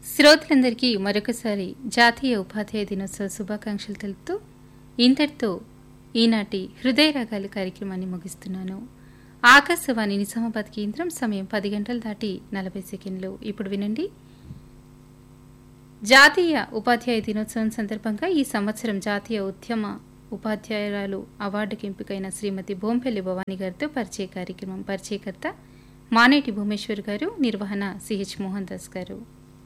శ్రోతలందరికీ మరొకసారి జాతీయ ఉపాధ్యాయ దినోత్సవ శుభాకాంక్షలు తెలుపుతూ ఇంతటితో ఈనాటి హృదయ రాగాలు కార్యక్రమాన్ని ముగిస్తున్నాను ఆకాశవాణి నిజామాబాద్ కేంద్రం సమయం పది గంటలు దాటి నలభై సెకండ్లు ఇప్పుడు వినండి జాతీయ ఉపాధ్యాయ దినోత్సవం సందర్భంగా ఈ సంవత్సరం జాతీయ ఉద్యమ ఉపాధ్యాయురాలు అవార్డుకి ఎంపికైన శ్రీమతి బోంపల్లి భవానీ గారితో పరిచయ కార్యక్రమం పరిచయకర్త మానేటి భూమేశ్వర్ గారు నిర్వహణ సిహెచ్ మోహన్ దాస్ గారు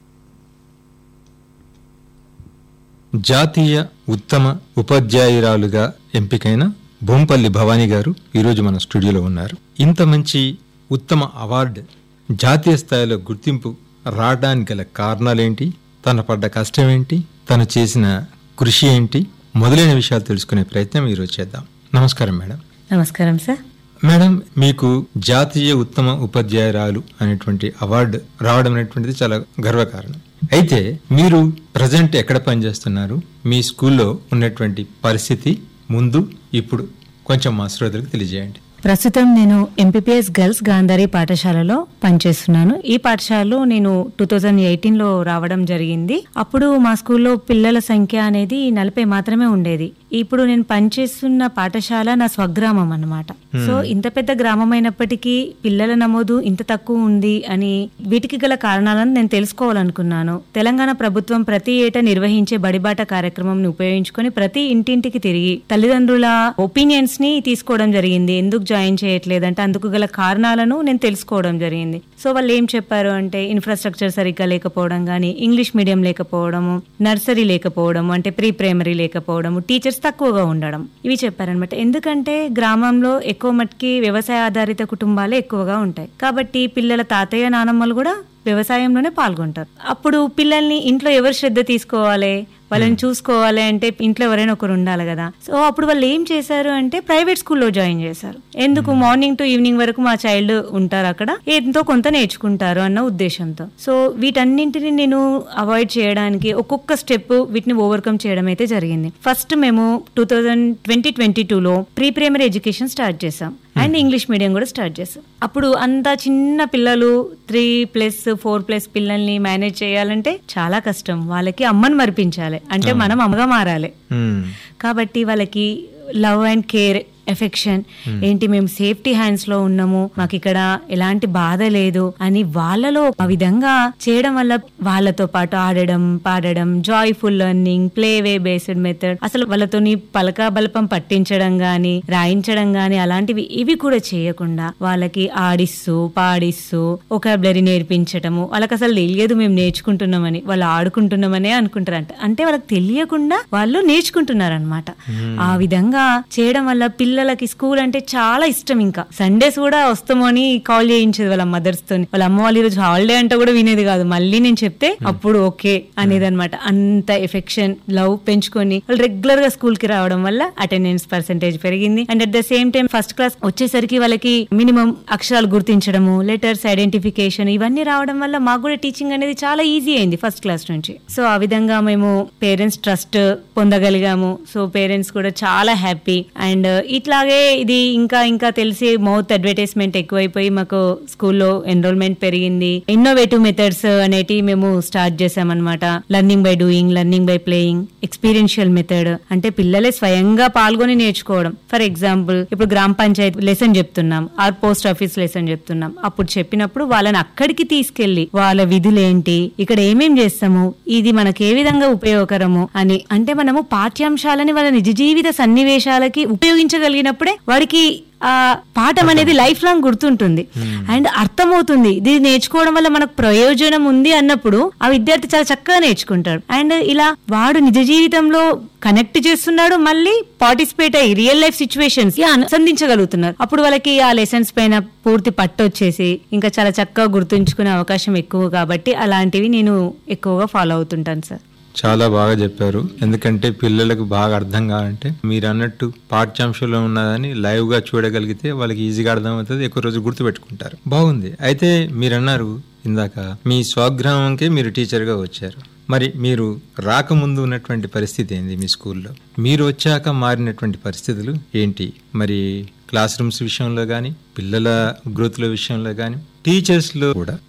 జాతీయ ఉత్తమ ఉపాధ్యాయురాలుగా ఎంపికైన బొంపల్లి భవానీ గారు ఈరోజు మన స్టూడియోలో ఉన్నారు ఇంత మంచి ఉత్తమ అవార్డు జాతీయ స్థాయిలో గుర్తింపు రావడానికి గల కారణాలేంటి తన పడ్డ కష్టం ఏంటి తను చేసిన కృషి ఏంటి మొదలైన విషయాలు తెలుసుకునే ప్రయత్నం ఈరోజు చేద్దాం నమస్కారం మేడం నమస్కారం సార్ మేడం మీకు జాతీయ ఉత్తమ ఉపాధ్యాయురాలు అనేటువంటి అవార్డు రావడం అనేటువంటిది చాలా గర్వకారణం అయితే మీరు ప్రజెంట్ ఎక్కడ పనిచేస్తున్నారు మీ స్కూల్లో ఉన్నటువంటి పరిస్థితి ముందు ఇప్పుడు కొంచెం మా శ్రోతలకు తెలియజేయండి ప్రస్తుతం నేను ఎంపీపీఎస్ గర్ల్స్ గాంధారి పాఠశాలలో పనిచేస్తున్నాను ఈ పాఠశాలలో నేను టూ థౌజండ్ ఎయిటీన్ లో రావడం జరిగింది అప్పుడు మా స్కూల్లో పిల్లల సంఖ్య అనేది నలభై మాత్రమే ఉండేది ఇప్పుడు నేను పనిచేస్తున్న పాఠశాల నా స్వగ్రామం అన్నమాట సో ఇంత పెద్ద గ్రామం అయినప్పటికీ పిల్లల నమోదు ఇంత తక్కువ ఉంది అని వీటికి గల కారణాలను నేను తెలుసుకోవాలనుకున్నాను తెలంగాణ ప్రభుత్వం ప్రతి ఏటా నిర్వహించే బడిబాట కార్యక్రమం ఉపయోగించుకొని ప్రతి ఇంటింటికి తిరిగి తల్లిదండ్రుల ఒపీనియన్స్ ని తీసుకోవడం జరిగింది ఎందుకు జాయిన్ చేయట్లేదంటే అందుకు గల కారణాలను నేను తెలుసుకోవడం జరిగింది సో వాళ్ళు ఏం చెప్పారు అంటే ఇన్ఫ్రాస్ట్రక్చర్ సరిగ్గా లేకపోవడం కానీ ఇంగ్లీష్ మీడియం లేకపోవడము నర్సరీ లేకపోవడము అంటే ప్రీ ప్రైమరీ లేకపోవడము టీచర్స్ తక్కువగా ఉండడం ఇవి చెప్పారనమాట ఎందుకంటే గ్రామంలో ఎక్కువ మట్టుకి వ్యవసాయ ఆధారిత కుటుంబాలే ఎక్కువగా ఉంటాయి కాబట్టి పిల్లల తాతయ్య నానమ్మలు కూడా వ్యవసాయంలోనే పాల్గొంటారు అప్పుడు పిల్లల్ని ఇంట్లో ఎవరు శ్రద్ధ తీసుకోవాలి వాళ్ళని చూసుకోవాలి అంటే ఇంట్లో ఎవరైనా ఒకరు ఉండాలి కదా సో అప్పుడు వాళ్ళు ఏం చేశారు అంటే ప్రైవేట్ స్కూల్లో జాయిన్ చేశారు ఎందుకు మార్నింగ్ టు ఈవినింగ్ వరకు మా చైల్డ్ ఉంటారు అక్కడ ఎంతో కొంత నేర్చుకుంటారు అన్న ఉద్దేశంతో సో వీటన్నింటిని నేను అవాయిడ్ చేయడానికి ఒక్కొక్క స్టెప్ వీటిని ఓవర్కమ్ చేయడం అయితే జరిగింది ఫస్ట్ మేము టూ థౌజండ్ ట్వంటీ ట్వంటీ టూలో ప్రీ ప్రైమరీ ఎడ్యుకేషన్ స్టార్ట్ చేసాం అండ్ ఇంగ్లీష్ మీడియం కూడా స్టార్ట్ చేసాం అప్పుడు అంత చిన్న పిల్లలు త్రీ ప్లస్ ఫోర్ ప్లస్ పిల్లల్ని మేనేజ్ చేయాలంటే చాలా కష్టం వాళ్ళకి అమ్మని మరిపించాలి అంటే మనం అమ్మగా మారాలి మ్మ్. కాబట్టి వాళ్ళకి లవ్ అండ్ కేర్ ఎఫెక్షన్ ఏంటి మేము సేఫ్టీ హ్యాండ్స్ లో ఉన్నాము మాకు ఇక్కడ ఎలాంటి బాధ లేదు అని వాళ్ళలో ఆ విధంగా చేయడం వల్ల వాళ్ళతో పాటు ఆడడం పాడడం joyful learning play way based method అసలు వాళ్ళతోని పలక బలపం పట్టించడం గాని రాయించడం గాని అలాంటివి ఇవి కూడా చేయకుండా వాళ్ళకి ఆడిస్తూ పాడిస్తూ ఒకాబులరీ నేర్పించటము వాళ్ళకి అసలు తెలియదు మేము నేర్చుకుంటున్నామని వాళ్ళు ఆడుకుంటున్నామనే అనుకుంటారంట అంటే వాళ్ళకి తెలియకుండా వాళ్ళు నేర్చుకుంటున్నారు అనమాట ఆ విధంగా చేయడం వల్ల పిల్లలకి స్కూల్ అంటే చాలా ఇష్టం ఇంకా సండేస్ కూడా వస్తామని కాల్ చేయించేది వాళ్ళ మదర్స్ తోని వాళ్ళ అమ్మ వాళ్ళు ఈరోజు హాలిడే అంటే కూడా వినేది కాదు మళ్ళీ నేను చెప్తే అప్పుడు ఓకే అనేది అనమాట అంత ఎఫెక్షన్ లవ్ పెంచుకొని వాళ్ళు రెగ్యులర్ గా స్కూల్ కి రావడం వల్ల అటెండెన్స్ పర్సెంటేజ్ పెరిగింది and at the same time first class వచ్చేసరికి వాళ్ళకి మినిమం అక్షరాలు గుర్తించడము లెటర్స్ ఐడెంటిఫికేషన్ ఇవన్నీ రావడం వల్ల మాకు కూడా టీచింగ్ అనేది చాలా ఈజీ అయింది ఫస్ట్ క్లాస్ నుంచి సో ఆ విధంగా మేము పేరెంట్స్ ట్రస్ట్ పొందగలిగాము సో పేరెంట్స్ కూడా చాలా హ్యాపీ అండ్ ఇట్లాగే ఇది ఇంకా ఇంకా తెలిసి మౌత్ అడ్వర్టైజ్మెంట్ ఎక్కువైపోయి మాకు స్కూల్లో ఎన్రోల్మెంట్ పెరిగింది ఇన్నోవేటివ్ మెథడ్స్ అనేటి మేము స్టార్ట్ చేసామన్నమాట learning by doing learning by playing experiential method అంటే పిల్లలే స్వయంగా పాల్గొని నేర్చుకోవడం ఫర్ ఎగ్జాంపుల్ ఇప్పుడు గ్రామ పంచాయతీ లెసన్ చెప్తున్నాం ఆర్ పోస్ట్ ఆఫీస్ లెసన్ చెప్తున్నాం అప్పుడు చెప్పినప్పుడు వాళ్ళని అక్కడికి తీసుకెళ్లి వాళ్ళ విధులేంటి ఇక్కడ ఏమేం చేస్తాము ఇది మనకి ఏ విధంగా ఉపయోగకరము అని అంటే మనము పాఠ్యాంశాలని వాళ్ళ నిజ జీవిత సన్నివేశాలకి ఉపయోగించగలిగినప్పుడే వాడికి ఆ పాఠం అనేది లైఫ్ లాంగ్ గుర్తుంటుంది అండ్ అర్థమవుతుంది ఇది నేర్చుకోవడం వల్ల మనకు ప్రయోజనం ఉంది అన్నప్పుడు ఆ విద్యార్థి చాలా చక్కగా నేర్చుకుంటాడు అండ్ ఇలా వాడు నిజ జీవితంలో కనెక్ట్ చేస్తున్నాడు మళ్ళీ పార్టిసిపేట్ అయ్యి రియల్ లైఫ్ సిచ్యువేషన్స్ అనుసంధించగలుగుతున్నారు అప్పుడు వాళ్ళకి ఆ లెసన్స్ పైన పూర్తి పట్టు వచ్చేసి ఇంకా చాలా చక్కగా గుర్తుంచుకునే అవకాశం ఎక్కువ కాబట్టి అలాంటివి నేను ఎక్కువగా ఫాలో అవుతుంటాను సార్ చాలా బాగా చెప్పారు ఎందుకంటే పిల్లలకు బాగా అర్థం కావాలంటే మీరు అన్నట్టు పాఠ్యాంశంలో ఉన్నదని లైవ్ గా చూడగలిగితే వాళ్ళకి ఈజీగా అర్థమవుతుంది ఎక్కువ రోజు గుర్తుపెట్టుకుంటారు బాగుంది అయితే మీరు అన్నారు ఇందాక మీ స్వగ్రామంకే మీరు టీచర్గా వచ్చారు మరి మీరు రాకముందు ఉన్నటువంటి పరిస్థితి ఏంది మీ స్కూల్లో మీరు వచ్చాక మారినటువంటి పరిస్థితులు ఏంటి మరి క్లాస్ రూమ్స్ విషయంలో కానీ పిల్లల గ్రోత్ల విషయంలో కానీ టీచర్స్లో కూడా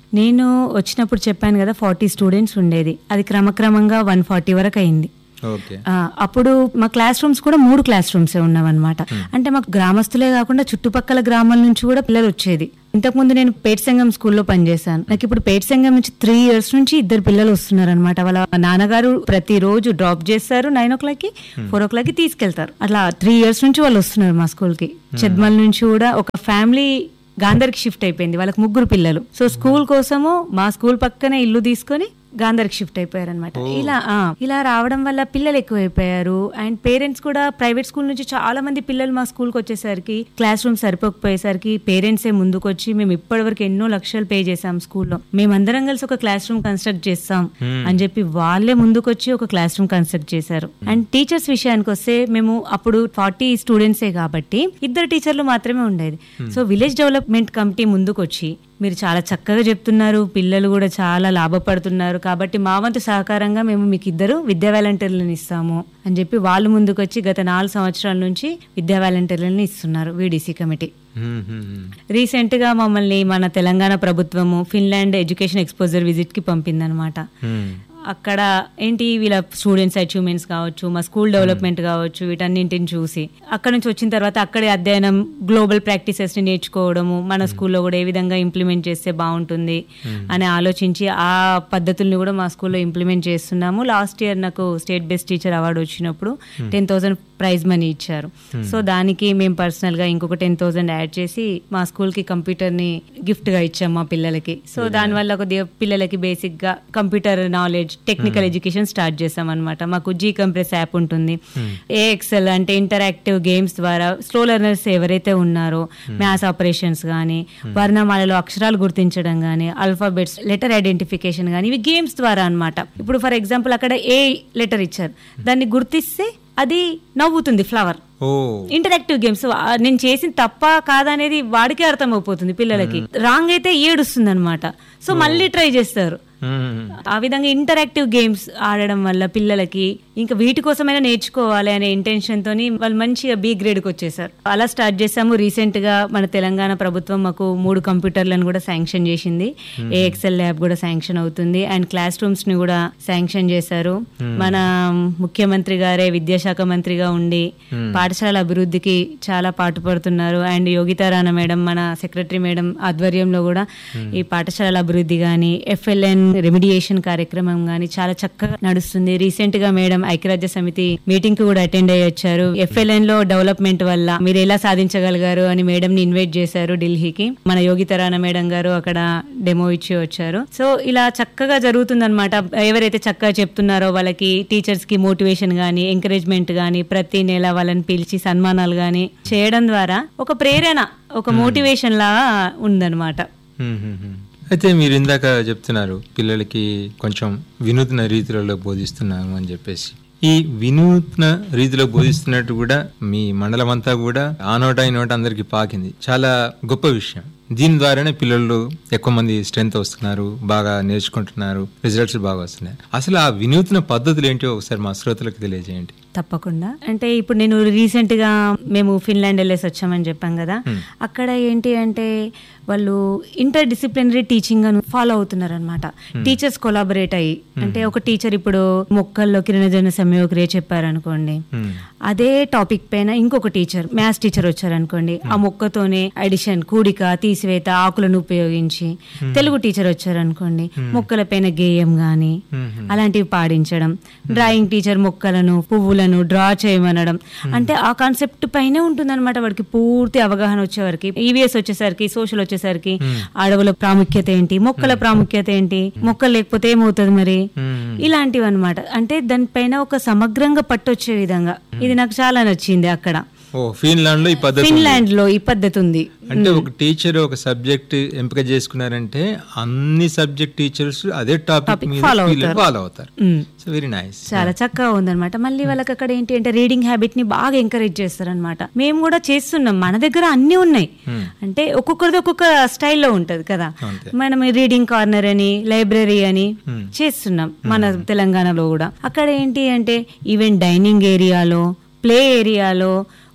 నేను వచ్చినప్పుడు చెప్పాను కదా ఫార్టీ స్టూడెంట్స్ ఉండేది అది క్రమక్రమంగా వన్ ఫార్టీ వరకు అయింది ఓకే ఆ, అప్పుడు మా క్లాస్ రూమ్స్ కూడా మూడు క్లాస్ రూమ్స్ ఉన్నవన్నమాట అంటే మాకు గ్రామస్తులే కాకుండా చుట్టుపక్కల గ్రామాల నుంచి కూడా పిల్లలు వచ్చేది ఇంతకుముందు నేను పేట సంఘం స్కూల్లో పనిచేశాను నాకు ఇప్పుడు పేట సంఘం నుంచి త్రీ ఇయర్స్ నుంచి ఇద్దరు పిల్లలు వస్తున్నారు అనమాట వాళ్ళ నాన్నగారు ప్రతిరోజు డ్రాప్ చేస్తారు నైన్ ఓ క్లాక్ కి ఫోర్ ఓ క్లాక్ కి తీసుకెళ్తారు అట్లా త్రీ ఇయర్స్ నుంచి వాళ్ళు వస్తున్నారు మా స్కూల్ కి చెద్మల్ నుంచి కూడా ఒక ఫ్యామిలీ గాంధర్కి షిఫ్ట్ అయిపోయింది వాళ్ళకి ముగ్గురు పిల్లలు సో స్కూల్ కోసము మా స్కూల్ పక్కనే ఇల్లు తీసుకొని గాంధర్కి షిఫ్ట్ అయిపోయారు అనమాట ఇలా ఆ, ఇలా రావడం వల్ల పిల్లలు ఎక్కువైపోయారు అండ్ పేరెంట్స్ కూడా ప్రైవేట్ స్కూల్ నుంచి చాలా మంది పిల్లలు మా స్కూల్కి వచ్చేసరికి క్లాస్ రూమ్ సరిపోకపోయేసరికి పేరెంట్సే ముందుకొచ్చి మేము ఇప్పటివరకు ఎన్నో లక్షలు పే చేసాం స్కూల్లో మేమందరం కలిసి ఒక క్లాస్ రూమ్ కన్స్ట్రక్ట్ చేస్తాం అని చెప్పి వాళ్ళే ముందుకొచ్చి ఒక క్లాస్ రూమ్ కన్స్ట్రక్ట్ చేశారు అండ్ టీచర్స్ విషయానికి వస్తే మేము అప్పుడు ఫార్టీ స్టూడెంట్సే కాబట్టి ఇద్దరు టీచర్లు మాత్రమే ఉండేది సో విలేజ్ డెవలప్మెంట్ కమిటీ ముందుకొచ్చి మీరు చాలా చక్కగా చెప్తున్నారు పిల్లలు కూడా చాలా లాభపడుతున్నారు కాబట్టి మా వంతు సహకారంగా మేము మీకు ఇద్దరు విద్యా వాలంటీర్లను ఇస్తాము అని చెప్పి వాళ్ళు ముందుకొచ్చి గత నాలుగు సంవత్సరాల నుంచి విద్యా వాలంటీర్లను ఇస్తున్నారు వీడీసీ కమిటీ మ్మ్, మ్మ్, మ్మ్. రీసెంట్ గా మమ్మల్ని మన తెలంగాణ ప్రభుత్వము ఫిన్లాండ్ ఎడ్యుకేషన్ ఎక్స్పోజర్ విజిట్ కి పంపిందనమాట మ్మ్. అక్కడ ఏంటి వీళ్ళ స్టూడెంట్స్ అచీవ్మెంట్స్ కావచ్చు మా స్కూల్ డెవలప్మెంట్ కావచ్చు వీటన్నింటిని చూసి అక్కడ నుంచి వచ్చిన తర్వాత అక్కడే అధ్యయనం గ్లోబల్ ప్రాక్టీసెస్ ని నేర్చుకోవడము మన స్కూల్లో కూడా ఏ విధంగా ఇంప్లిమెంట్ చేస్తే బాగుంటుంది అని ఆలోచించి ఆ పద్ధతుల్ని కూడా మా స్కూల్లో ఇంప్లిమెంట్ చేస్తున్నాము లాస్ట్ ఇయర్ నాకు స్టేట్ బెస్ట్ టీచర్ అవార్డు వచ్చినప్పుడు టెన్ థౌసండ్ ప్రైజ్ మనీ ఇచ్చారు సో దానికి మేము పర్సనల్ గా ఇంకొక టెన్ థౌసండ్ యాడ్ చేసి మా స్కూల్ కి కంప్యూటర్ ని గిఫ్ట్ గా ఇచ్చాం మా పిల్లలకి సో దానివల్ల కొద్దిగా పిల్లలకి బేసిక్ గా computer knowledge technical education start చేసాం అనమాట మాకు జీ కంప్రెస్ యాప్ ఉంటుంది ఏ ఎక్సెల్ అంటే ఇంటరాక్టివ్ గేమ్స్ ద్వారా స్లో లెర్నర్స్ ఎవరైతే ఉన్నారో మ్యాథ్స్ ఆపరేషన్స్ కానీ వర్ణమాలలో అక్షరాలు గుర్తించడం కానీ ఆల్ఫాబెట్స్ లెటర్ ఐడెంటిఫికేషన్ కానీ ఇవి గేమ్స్ ద్వారా అన్నమాట ఇప్పుడు ఫర్ ఎగ్జాంపుల్ అక్కడ ఏ లెటర్ ఇచ్చారు దాన్ని గుర్తిస్తే అది నవ్వుతుంది ఫ్లవర్ ఓ ఇంటరాక్టివ్ గేమ్స్ నేను చేసిన తప్ప కాదా అనేది వాడికే అర్థం అయిపోతుంది పిల్లలకి రాంగ్ అయితే ఏడుస్తుంది అనమాట సో మళ్ళీ ట్రై చేస్తారు మ్మ్. ఆ విధంగా ఇంటరాక్టివ్ గేమ్స్ ఆడడం వల్ల పిల్లలకి ఇంకా వీటి కోసమైనా నేర్చుకోవాలి అనే ఇంటెన్షన్ తోని వాళ్ళు మంచిగా బి గ్రేడ్ కి వచ్చేసారు అలా స్టార్ట్ చేసాము రీసెంట్ గా మన తెలంగాణ ప్రభుత్వం మాకు మూడు కంప్యూటర్లను కూడా శాంక్షన్ చేసింది ఏ ఎక్సెల్ ల్యాబ్ కూడా శాంక్షన్ అవుతుంది అండ్ క్లాస్ రూమ్స్ ని కూడా శాంక్షన్ చేశారు మన ముఖ్యమంత్రి గారే విద్యాశాఖ మంత్రిగా ఉండి పాఠశాల అభివృద్ధికి చాలా పాటుపడుతున్నారు అండ్ యోగితారాణ మేడం మన సెక్రటరీ మేడం ఆధ్వర్యంలో కూడా ఈ పాఠశాలల అభివృద్ధి గాని ఎఫ్ఎల్ఎన్ రెమిడియేషన్ కార్యక్రమం గాని చాలా చక్కగా నడుస్తుంది రీసెంట్ గా మేడం ఐక్యరాజ్య సమితి మీటింగ్ కి కూడా అటెండ్ అయ్యి వచ్చారు ఎఫ్ఎల్ఎన్ లో డెవలప్మెంట్ వల్ల మీరు ఎలా సాధించగలిగారు అని మేడం ని ఇన్వైట్ చేశారు ఢిల్లీకి మన యోగితరాణ మేడం గారు అక్కడ డెమో ఇచ్చి వచ్చారు సో ఇలా చక్కగా జరుగుతుంది అనమాట ఎవరైతే చక్కగా చెప్తున్నారో వాళ్ళకి టీచర్స్ కి మోటివేషన్ గానీ ఎంకరేజ్మెంట్ గానీ ప్రతి నెల వాళ్ళని పిలిచి సన్మానాలు గానీ చేయడం ద్వారా ఒక ప్రేరణ ఒక మోటివేషన్ లాగా ఉందన్నమాట మ్మ్, మ్మ్, మ్మ్. అయితే మీరు ఇందాక చెప్తున్నారు పిల్లలకి కొంచెం వినూత్న రీతిలో బోధిస్తున్నాము అని చెప్పేసి ఈ వినూత్న రీతిలో బోధిస్తున్నట్టు కూడా మీ మండలం అంతా కూడా ఆ నోట ఈ నోట అందరికి పాకింది చాలా గొప్ప విషయం దీని ద్వారానే పిల్లలు ఎక్కువ మంది స్ట్రెంత్ వస్తున్నారు బాగా నేర్చుకుంటున్నారు రిజల్ట్స్ బాగా వస్తున్నాయి అసలు ఆ వినూత్న పద్ధతులు ఏంటో ఒకసారి మా శ్రోతలకు తెలియజేయండి తప్పకుండా అంటే ఇప్పుడు నేను రీసెంట్ గా మేము ఫిన్లాండ్ వెళ్ళేసి వచ్చామని చెప్పాం కదా అక్కడ ఏంటి అంటే వాళ్ళు ఇంటర్ డిసిప్లినరీ టీచింగ్ అని ఫాలో అవుతున్నారు అనమాట టీచర్స్ కొలాబరేట్ అయ్యి అంటే ఒక టీచర్ ఇప్పుడు మొక్కల్లో కిరణజన సంయోగక్రియ చెప్పారనుకోండి మ్మ్. అదే టాపిక్ పైన ఇంకొక టీచర్ మ్యాథ్స్ టీచర్ వచ్చారనుకోండి ఆ మొక్కతోనే అడిషన్ కూడిక తీసివేత ఆకులను ఉపయోగించి తెలుగు టీచర్ వచ్చారనుకోండి మొక్కల పైన గేయం గాని అలాంటివి పాడించడం డ్రాయింగ్ టీచర్ మొక్కలను పువ్వులను డ్రా చేయమనడం అంటే ఆ కాన్సెప్ట్ పైనే ఉంటుందన్నమాట వాడికి పూర్తి అవగాహన వచ్చేవరకు ఈవీఎస్ వచ్చేసరికి సోషల్ వచ్చేసరికి అడవుల ప్రాముఖ్యత ఏంటి మొక్కల ప్రాముఖ్యత ఏంటి మొక్కలు లేకపోతే ఏమవుతుంది మరి మ్మ్. ఇలాంటివి అనమాట అంటే దానిపైన ఒక సమగ్రంగా పట్టొచ్చే విధంగా ఇది నాకు చాలా నచ్చింది అక్కడ ఓ ఫిన్లాండ్ లో ఈ పద్ధతి ఉంది. ఫిన్లాండ్ లో ఈ పద్ధతి ఉంది అంటే ఒక టీచర్ ఒక సబ్జెక్ట్ ఎంపిక చేసుకున్నారంటే అన్ని సబ్జెక్ట్ టీచర్స్ అదే టాపిక్ మీద follow పిల్లలు ఫాలో అవుతారు మ్మ్. సో వెరీ నైస్ చాలా చక్కగా ఉందన్నమాట మళ్ళీ వాళ్ళకి అక్కడ ఏంటి అంటే రీడింగ్ హ్యాబిట్ ని బాగా ఎంకరేజ్ చేస్తారనమాట మేము కూడా చేస్తున్నాం మన దగ్గర అన్ని ఉన్నాయి అంటే ఒక్కొక్కరిది ఒక్కొక్క స్టైల్లో ఉంటది కదా అంతే. మనం రీడింగ్ కార్నర్ అని లైబ్రరీ అని చేస్తున్నాం మన తెలంగాణలో కూడా అక్కడ ఏంటి అంటే ఈవెన్ డైనింగ్ ఏరియాలో ప్లే ఏరియాలో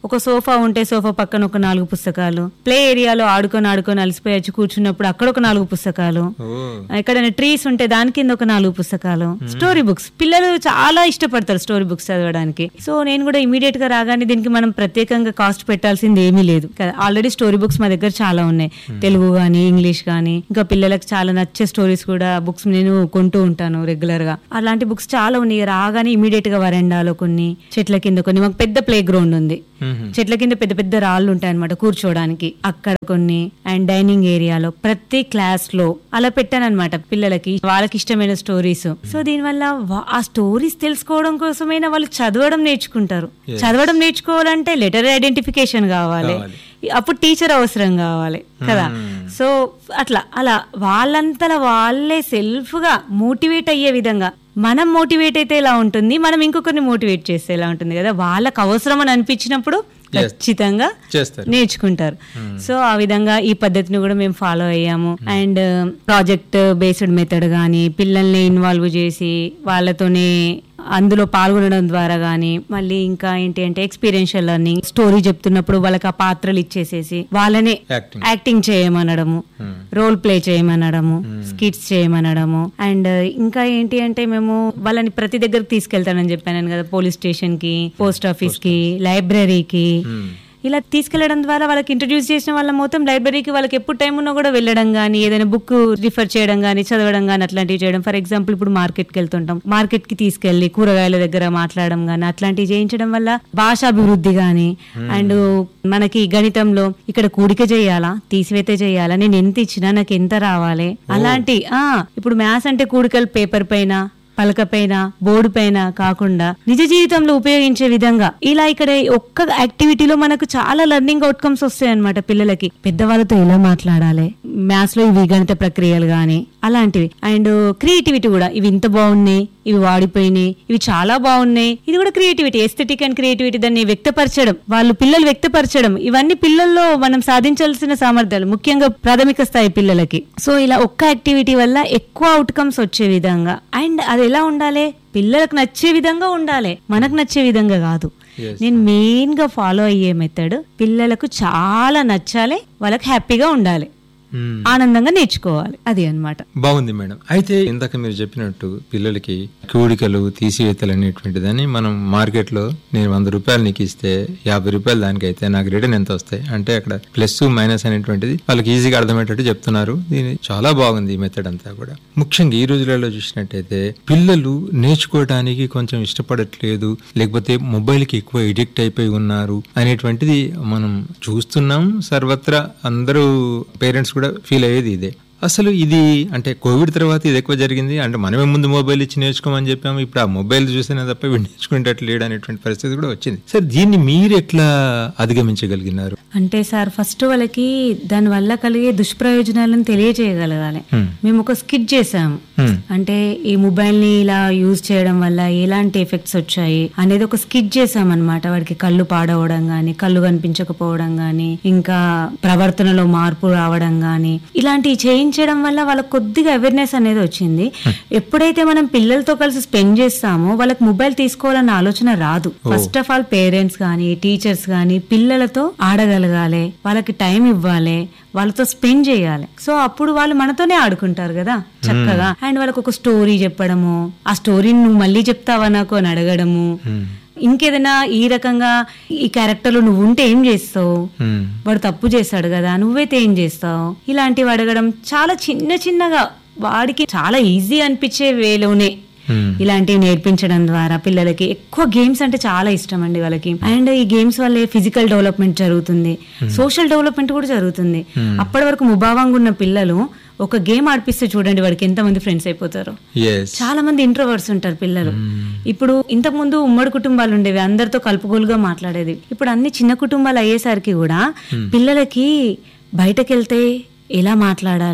ఒక సోఫా ఉంటే సోఫా పక్కన ఒక నాలుగు పుస్తకాలు ప్లే ఏరియాలో ఆడుకొని ఆడుకొని అలసిపోయి వచ్చి కూర్చున్నప్పుడు అక్కడ ఒక నాలుగు పుస్తకాలు ఓ ఎక్కడైనా ట్రీస్ ఉంటే దాని కింద ఒక నాలుగు పుస్తకాలు స్టోరీ బుక్స్ పిల్లలు చాలా ఇష్టపడతారు స్టోరీ బుక్స్ చదవడానికి సో నేను కూడా ఇమీడియట్ గా రాగానే దీనికి మనం ప్రత్యేకంగా కాస్ట్ పెట్టాల్సింది ఏమీ లేదు ఆల్రెడీ స్టోరీ బుక్స్ మా దగ్గర చాలా ఉన్నాయి తెలుగు గానీ ఇంగ్లీష్ గానీ ఇంకా పిల్లలకు చాలా నచ్చే స్టోరీస్ కూడా బుక్స్ నేను కొంటూ ఉంటాను రెగ్యులర్ గా అలాంటి బుక్స్ చాలా ఉన్నాయి రాగానే ఇమీడియట్ గా వరండాలో కొన్ని చెట్ల కింద కొన్ని మాకు పెద్ద ప్లే గ్రౌండ్ ఉంది మ్మ్. చెట్ల కింద పెద్ద పెద్ద రాళ్ళు ఉంటాయి అనమాట కూర్చోవడానికి అక్కడ కొన్ని అండ్ డైనింగ్ ఏరియాలో ప్రతి క్లాస్ లో అలా పెట్టాను అనమాట పిల్లలకి వాళ్ళకి ఇష్టమైన స్టోరీస్ సో దీనివల్ల వా- ఆ స్టోరీస్ తెలుసుకోవడం కోసమైనా వాళ్ళు చదవడం నేర్చుకుంటారు చదవడం నేర్చుకోవాలంటే లెటర్ ఐడెంటిఫికేషన్ కావాలి కావాలి. అప్పుడు టీచర్ అవసరం కావాలి కదా సో అట్లా అలా వాళ్ళంతలా వాళ్ళే సెల్ఫ్ గా మోటివేట్ అయ్యే విధంగా మనం మోటివేట్ అయితే ఎలా ఉంటుంది మనం ఇంకొకరిని మోటివేట్ చేస్తే ఎలా ఉంటుంది కదా వాళ్ళకి అవసరం అని అనిపించినప్పుడు Yes. ఖచ్చితంగా చేస్తారు నేర్చుకుంటారు సో ఆ విధంగా ఈ పద్ధతిని కూడా మేము ఫాలో అయ్యాము అండ్ ప్రాజెక్ట్ బేస్డ్ మెథడ్ కానీ పిల్లల్ని ఇన్వాల్వ్ చేసి వాళ్ళతోనే అందులో పాల్గొనడం ద్వారా కానీ మళ్ళీ ఇంకా ఏంటి అంటే ఎక్స్పీరియన్షియల్ లెర్నింగ్ స్టోరీ చెప్తున్నప్పుడు వాళ్ళకి ఆ పాత్రలు ఇచ్చేసేసి వాళ్ళనే యాక్టింగ్ యాక్టింగ్ చేయమనడము రోల్ ప్లే చేయమనడము స్కిట్స్ చేయమనడము అండ్ ఇంకా ఏంటి అంటే మేము వాళ్ళని ప్రతి దగ్గరకు తీసుకెళ్తానని చెప్పాను కదా పోలీస్ స్టేషన్ కి పోస్ట్ ఆఫీస్ కి లైబ్రరీకి ఇలా తీసుకెళ్లడం ద్వారా వాళ్ళకి ఇంట్రడ్యూస్ చేసిన వాళ్ళ మొత్తం లైబ్రరీకి వాళ్ళకి ఎప్పుడు టైం ఉన్నా కూడా వెళ్ళడం కానీ ఏదైనా బుక్ రిఫర్ చేయడం కానీ చదవడం కానీ అట్లాంటివి చేయడం ఫర్ ఎగ్జాంపుల్ ఇప్పుడు మార్కెట్ కి వెళ్తుంటాం మార్కెట్ కి తీసుకెళ్లి కూరగాయల దగ్గర మాట్లాడడం కానీ అట్లాంటివి చేయించడం వల్ల భాషాభివృద్ధి కానీ అండ్ మనకి గణితంలో ఇక్కడ కూడిక చేయాలా తీసివేత చేయాలా నేను ఎంత ఇచ్చినా నాకు ఎంత రావాలి అలాంటి ఆ ఇప్పుడు మ్యాథ్స్ అంటే కూడికలు పేపర్ పైన పలక పైన బోర్డు పైన కాకుండా నిజ జీవితంలో ఉపయోగించే విధంగా ఇలా ఇక్కడ ఒక్క యాక్టివిటీలో మనకు చాలా లెర్నింగ్ అవుట్కమ్స్ వస్తాయి అనమాట పిల్లలకి పెద్దవాళ్ళతో ఎలా మాట్లాడాలి మ్యాథ్స్ లో ఇవి గణిత ప్రక్రియలు గాని అలాంటివి అండ్ క్రియేటివిటీ కూడా ఇవి ఇంత బాగున్నాయి ఇవి వాడిపోయినాయి ఇవి చాలా బాగున్నాయి ఇది కూడా క్రియేటివిటీ ఎస్థెటిక్ అండ్ క్రియేటివిటీ దాన్ని వ్యక్తపరచడం వాళ్ళు పిల్లలు వ్యక్తపరచడం ఇవన్నీ పిల్లల్లో మనం సాధించాల్సిన సామర్థ్యాలు ముఖ్యంగా ప్రాథమిక స్థాయి పిల్లలకి సో ఇలా ఒక్క యాక్టివిటీ వల్ల ఎక్కువ అవుట్కమ్స్ వచ్చే విధంగా అండ్ అది ఎలా ఉండాలి పిల్లలకు నచ్చే విధంగా ఉండాలి మనకు నచ్చే విధంగా కాదు Yes. నేను మెయిన్ గా ఫాలో అయ్యే మెథడ్ పిల్లలకు చాలా నచ్చాలి వాళ్ళకి హ్యాపీగా ఉండాలి మ్మ్. ఆనందంగా నేర్చుకోవాలి అది అన్నమాట బాగుంది మేడం అయితే ఇందాక మీరు చెప్పినట్టు పిల్లలకి కూడికలు తీసివేతలు అనేటువంటిదని మనం మార్కెట్ లో నేను వంద రూపాయలు నీకు ఇస్తే యాభై రూపాయలు దానికైతే నాకు రిటర్న్ ఎంత వస్తాయి అంటే అక్కడ ప్లస్ మైనస్ అనేటువంటిది వాళ్ళకి ఈజీగా అర్థమయ్యేటట్టు చెప్తున్నారు దీని చాలా బాగుంది ఈ మెథడ్ అంతా కూడా ముఖ్యంగా ఈ రోజులలో చూసినట్టయితే పిల్లలు నేర్చుకోవడానికి కొంచెం ఇష్టపడట్లేదు లేకపోతే మొబైల్ కి ఎక్కువ ఎడిక్ట్ అయిపోయి ఉన్నారు అనేటువంటిది మనం చూస్తున్నాం సర్వత్రా అందరూ పేరెంట్స్ కూడా ఫీల్ అయ్యేది ఇదే అసలు ఇది అంటే కోవిడ్ తర్వాత ఇది ఎక్కువ జరిగింది అంటే మనమే ముందు మొబైల్ ఇచ్చి నేర్చుకోమని చెప్పాము ఇప్పుడు ఆ మొబైల్ చూస్తేనే తప్ప వీడు నేర్చుకునేటట్లు లేడు అనేటువంటి పరిస్థితి కూడా వచ్చింది సార్ దీన్ని మీరు ఎట్లా అధిగమించగలిగినారు అంటే సార్ ఫస్ట్ వాళ్ళకి దాని వల్ల కలిగే దుష్ప్రయోజనాలను తెలియజేయగలగాలి Hmm. మేము ఒక స్కిట్ చేసాము Hmm. అంటే ఈ మొబైల్ ని ఇలా యూజ్ చేయడం వల్ల ఎలాంటి ఎఫెక్ట్స్ వచ్చాయి అనేది ఒక స్కిట్ చేసామన్నమాట వాడికి కళ్ళు పాడవడం గాని కళ్ళు కనిపించకపోవడం గాని ఇంకా ప్రవర్తనలో మార్పు రావడం గాని ఇలాంటివి చేయించడం వల్ల వాళ్ళకి కొద్దిగా అవేర్నెస్ అనేది వచ్చింది ఎప్పుడైతే మనం పిల్లలతో కలిసి స్పెండ్ చేస్తామో వాళ్ళకి మొబైల్ తీసుకోవాలన్న ఆలోచన రాదు ఫస్ట్ ఆఫ్ ఆల్ పేరెంట్స్ కానీ టీచర్స్ కానీ పిల్లలతో ఆడగలగాలి వాళ్ళకి టైం ఇవ్వాలి వాళ్ళతో స్పెండ్ చేయాలి సో అప్పుడు వాళ్ళు మనతోనే ఆడుకుంటారు కదా చక్కగా అండ్ వాళ్ళకి ఒక స్టోరీ చెప్పడము ఆ స్టోరీని నువ్వు మళ్ళీ చెప్తావా నాకు అని అడగడము ఇంకేదైనా ఈ రకంగా ఈ క్యారెక్టర్ లో నువ్వు ఉంటే ఏం చేస్తావు మ్మ్. వాడు తప్పు చేశాడు కదా నువ్వైతే ఏం చేస్తావు ఇలాంటివి అడగడం చాలా చిన్న చిన్నగా వాడికి చాలా ఈజీ అనిపించే వేలోనే మ్మ్. ఇలాంటివి నేర్పించడం ద్వారా పిల్లలకి ఎక్కువ గేమ్స్ అంటే చాలా ఇష్టం అండి వాళ్ళకి అండ్ ఈ గేమ్స్ వల్లే ఫిజికల్ డెవలప్మెంట్ జరుగుతుంది సోషల్ డెవలప్మెంట్ కూడా జరుగుతుంది అప్పటి వరకు ముభావంగా ఉన్న పిల్లలు ఒక గేమ్ ఆడిపిస్తే చూడండి వాడికి ఎంతమంది ఫ్రెండ్స్ అయిపోతారు ఎస్ చాలా మంది ఇంట్రోవర్ట్స్ ఉంటారు పిల్లలు ఇప్పుడు ఇంతకు ముందు ఉమ్మడి కుటుంబాలు ఉండేవి అందరితో కలుపుగోలుగా మాట్లాడేది ఇప్పుడు అన్ని చిన్న కుటుంబాలు అయ్యేసరికి కూడా పిల్లలకి బయటకు వెళ్తే ఎలా మాట్లాడాలి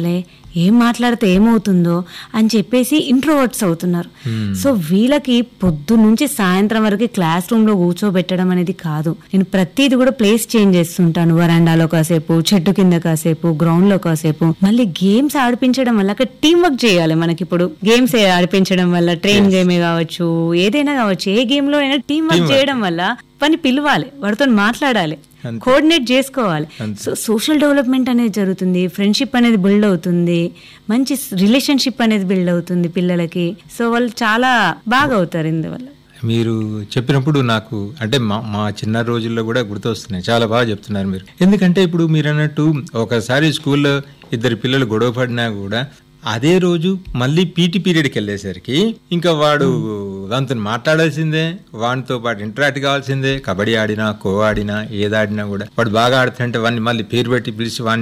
ఏం మాట్లాడితే ఏమవుతుందో అని చెప్పేసి ఇంట్రోవర్ట్స్ అవుతున్నారు సో వీళ్ళకి పొద్దు నుంచి సాయంత్రం వరకు క్లాస్ రూమ్ లో కూర్చోబెట్టడం అనేది కాదు నేను ప్రతిది కూడా ప్లేస్ చేంజ్ చేస్తుంటాను వరండాలో కాసేపు చెట్టు కింద కాసేపు గ్రౌండ్ లో కాసేపు మళ్ళీ గేమ్స్ ఆడిపించడం వల్ల అక్కడ టీం వర్క్ చేయాలి మనకి ఇప్పుడు గేమ్స్ ఆడిపించడం వల్ల ట్రైన్ గేమే కావచ్చు ఏదైనా కావచ్చు ఏ గేమ్ లో అయినా టీం వర్క్ చేయడం వల్ల పని పిలవాలి వాడితో మాట్లాడాలి కోఆర్డినేట్ చేసుకోవాలి సో సోషల్ డెవలప్మెంట్ అనేది జరుగుతుంది ఫ్రెండ్షిప్ అనేది బిల్డ్ అవుతుంది మంచి రిలేషన్షిప్ అనేది బిల్డ్ అవుతుంది పిల్లలకి సో వాళ్ళు చాలా బాగా అవుతారు ఇందువల్ల మీరు చెప్పినప్పుడు నాకు అంటే మా మా చిన్న రోజుల్లో కూడా గుర్తొస్తున్నాయి చాలా బాగా చెప్తున్నారు మీరు ఎందుకంటే ఇప్పుడు మీరు అన్నట్టు ఒకసారి స్కూల్లో ఇద్దరు పిల్లలు గొడవ పడినా కూడా అదే రోజు మళ్ళీ పీటీ పీరియడ్కి వెళ్ళేసరికి ఇంకా వాడు దాంతో మాట్లాడాల్సిందే వాడితో పాటు ఇంటరాక్ట్ కావాల్సిందే కబడ్డీ ఆడినా ఖో ఆడినా ఏదాడినా కూడా వాడు బాగా ఆడుతుంటే వాడిని మళ్ళీ పేరు పెట్టి పిలిచి వాడిని